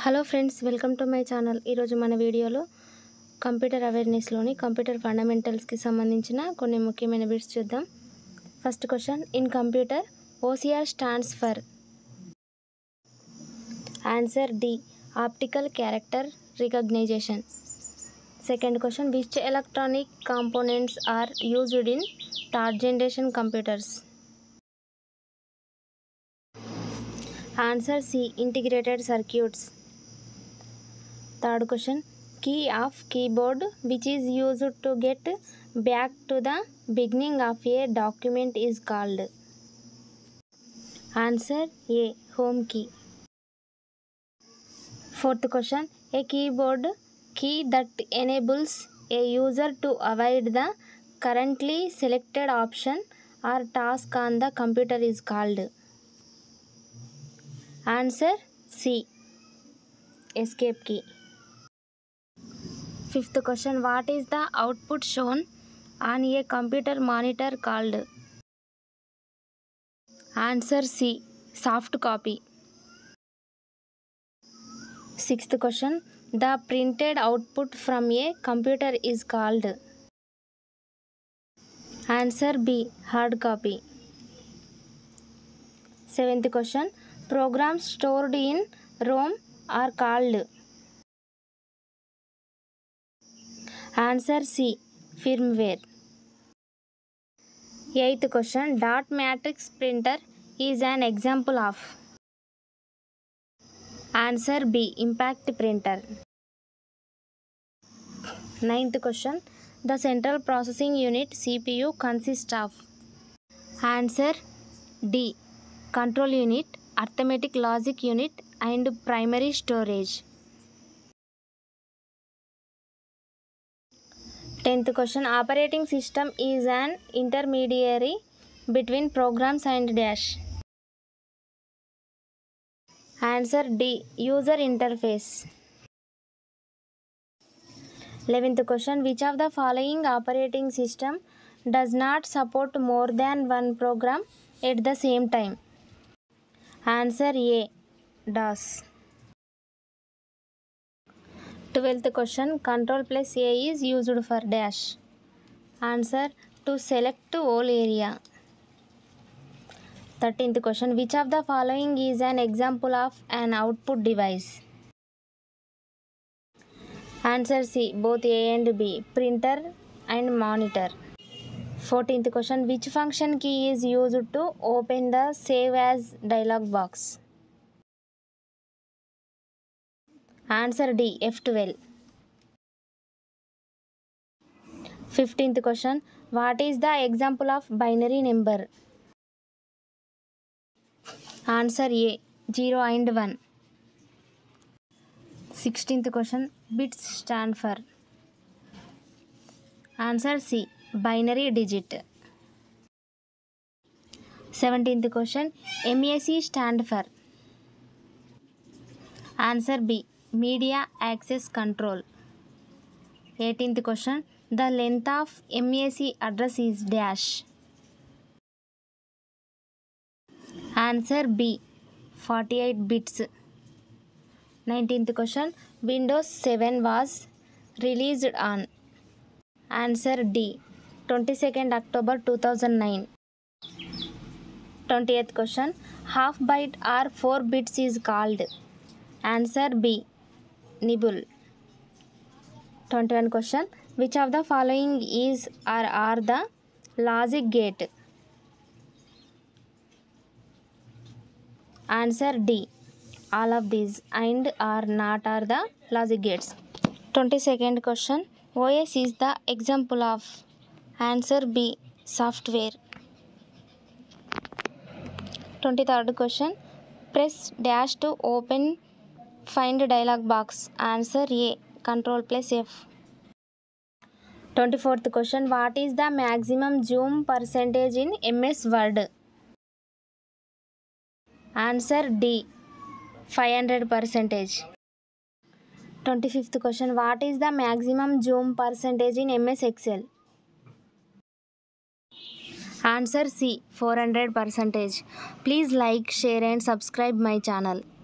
hello friends welcome to my channel ఈరోజు మన వీడియోలో కంప్యూటర్ అవేర్నెస్లోని కంప్యూటర్ ఫండమెంటల్స్కి సంబంధించిన కొన్ని ముఖ్యమైన బిట్స్ చూద్దాం first question in computer OCR stands for answer D optical character recognition second question which electronic components are used in third generation computers answer C integrated circuits third question key of keyboard which is used to get back to the beginning of a document is called answer A home key fourth question a keyboard key that enables a user to avoid the currently selected option are task on the computer is called answer C escape key fifth question what is the output shown on a computer monitor called answer C soft copy sixth question the printed output from a computer is called answer B hard copy seventh question programs stored in ROM are called answer C firmware eighth question dot matrix printer is an example of answer B impact printer ninth question the central processing unit CPU consist of answer D control unit arithmetic logic unit and primary storage tenth question operating system is an intermediary between programs and dash answer D user interface eleventh question which of the following operating system does not support more than one program at the same time answer A DOS twelfth question control plus A is used for dash answer to select all area thirteenth question which of the following is an example of an output device answer C both A and B printer and monitor fourteenth question which function key is used to open the save as dialog box answer D F twelve fifteenth question what is the example of binary number answer A zero and one sixteenth question bits stand for answer C binary digit seventeenth question MAC stand for answer B media access control eighteenth question the length of MAC address is dash answer B forty eight bits nineteenth question Windows seven was released on answer D twenty second October two thousand nine twenty eighth question half byte or four bits is called answer B nibble twenty one question which of the following is or are the logic gate answer D all of these and or not are the logic gates twenty second question OS is the example of answer B software twenty third question press dash to open find dialog box answer A control plus F twenty fourth question what is the maximum zoom percentage in MS Word answer D five hundred percentage twenty fifth question what is the maximum zoom percentage in MS Excel answer C four hundred percentage please like share and subscribe my channel